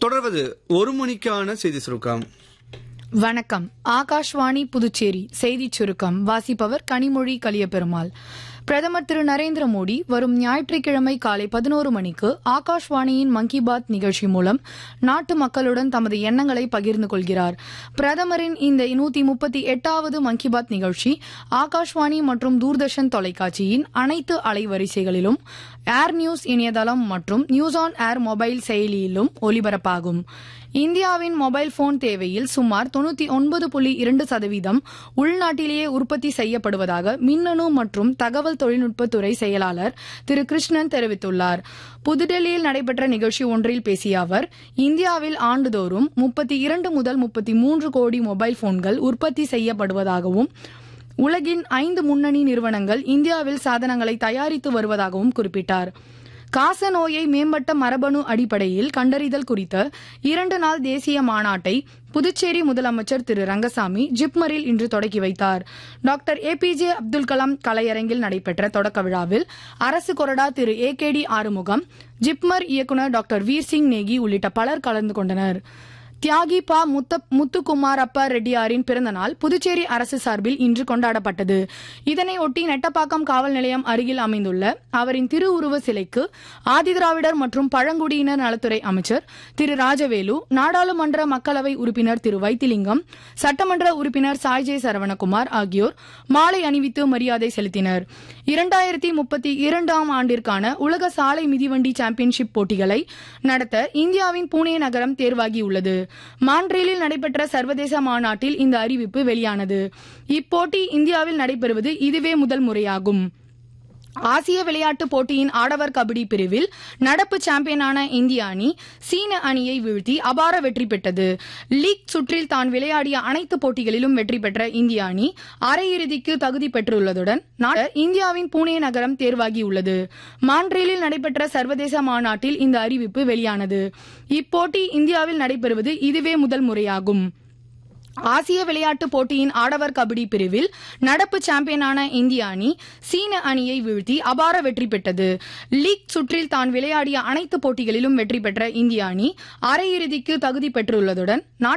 தொடர்வது ஒரு மணிக்கான செய்தி சுருக்கம் வணக்கம் ஆகாஷ்வாணி புதுச்சேரி செய்திச் சுருக்கம் வாசிப்பவர் கனிமொழி கலியபெருமாள் பிரதமர் திரு நரேந்திர மோடி வரும் ஞாயிற்றுக்கிழமை காலை பதினோரு மணிக்கு ஆகாஷ்வாணியின் மன் கி பாத் நிகழ்ச்சி மூலம் நாட்டு மக்களுடன் தமது எண்ணங்களை பகிர்ந்து கொள்கிறார் பிரதமரின் இந்த நூத்தி முப்பத்தி எட்டாவது மன் கி பாத் நிகழ்ச்சி ஆகாஷ்வாணி மற்றும் தூர்தர்ஷன் தொலைக்காட்சியின் அனைத்து அலைவரிசைகளிலும் ஏர் நியூஸ் இணையதளம் மற்றும் நியூஸ் ஆன் ஏர் மொபைல் செயலியிலும் ஒலிபரப்பாகும் இந்தியாவின் மொபைல் போன் தேவையில் சுமார் தொண்ணூத்தி ஒன்பது புள்ளி இரண்டு சதவீதம் உள்நாட்டிலேயே உற்பத்தி செய்யப்படுவதாக மின்னணு மற்றும் தகவல் தொழில்நுட்பத்துறை செயலாளர் திரு கிருஷ்ணன் தெரிவித்துள்ளார் புதுடெல்லியில் நடைபெற்ற நிகழ்ச்சி ஒன்றில் பேசிய அவர் இந்தியாவில் ஆண்டுதோறும் முப்பத்தி இரண்டு முதல் முப்பத்தி மூன்று கோடி மொபைல் போன்கள் உற்பத்தி செய்யப்படுவதாகவும் உலகின் ஐந்து முன்னணி நிறுவனங்கள் இந்தியாவில் சாதனங்களை தயாரித்து வருவதாகவும் குறிப்பிட்டார் காச நோயை மேம்பட்ட மரபணு அடிப்படையில் கண்டறிதல் குறித்த இரண்டு நாள் தேசிய மாநாட்டை புதுச்சேரி முதலமைச்சர் திரு ரங்கசாமி ஜிப்மரில் இன்று தொடக்கி வைத்தார் doctor A P J Abdul Kalam கலையரங்கில் நடைபெற்ற தொடக்க விழாவில் அரசு கொறடா Thiru A K T Arumugam JIPMER இயக்குநர் டாக்டர் வீர் சிங் நேகி உள்ளிட்ட பலர் கலந்து கொண்டனர் தியாகி பா முத்த முத்துக்குமாரப்ப ரெட்டியாரின் பிறந்தநாள் புதுச்சேரி அரசு சார்பில் இன்று கொண்டாடப்பட்டது இதனையொட்டி நெட்டப்பாக்கம் காவல் நிலையம் அருகில் அமைந்துள்ள அவரின் திருவுருவ சிலைக்கு ஆதிதிராவிடர் மற்றும் பழங்குடியினர் நலத்துறை அமைச்சர் திரு ராஜவேலு நாடாளுமன்ற மக்களவை உறுப்பினர் திரு வைத்திலிங்கம் சட்டமன்ற உறுப்பினர் சாய்ஜே சரவணகுமார் ஆகியோர் மாலை அணிவித்து மரியாதை செலுத்தினர் இரண்டாயிரத்தி முப்பத்தி இரண்டாம் ஆண்டிற்கான உலக சாலை மிதிவண்டி சாம்பியன்ஷிப் போட்டிகளை நடத்த இந்தியாவின் புனே நகரம் தேர்வாகியுள்ளது மான்ட்ரேலில் நடைபெற்ற சர்வதேச மாநாட்டில் இந்த அறிவிப்பு வெளியானது இப்போட்டி இந்தியாவில் நடைபெறுவது இதுவே முதல் முறையாகும் ஆசிய விளையாட்டுப் போட்டியின் ஆடவர் கபடி பிரிவில் நடப்பு சாம்பியனான இந்திய அணி சீன அணியை வீழ்த்தி அபார வெற்றி பெற்றது லீக் சுற்றில் தான் விளையாடிய அனைத்து போட்டிகளிலும் வெற்றி பெற்ற இந்திய அணி அரையிறுதிக்கு தகுதி பெற்றுள்ளதுடன் நாடு இந்தியாவின் புனே நகரம் தேர்வாகியுள்ளது மான்ட்ரேலில் நடைபெற்ற சர்வதேச மாநாட்டில் இந்த அறிவிப்பு வெளியானது இப்போட்டி இந்தியாவில் நடைபெறுவது இதுவே முதல் முறையாகும் ஆசிய விளையாட்டுப் போட்டியின் ஆடவர் கபடி பிரிவில் நடப்பு சாம்பியனான இந்திய அணி சீன அணியை வீழ்த்தி அபார வெற்றி பெற்றது லீக் சுற்றில் தான் விளையாடிய அனைத்து போட்டிகளிலும் வெற்றி பெற்ற இந்திய அணி அரையிறுதிக்கு தகுதி பெற்றுள்ளதுடன்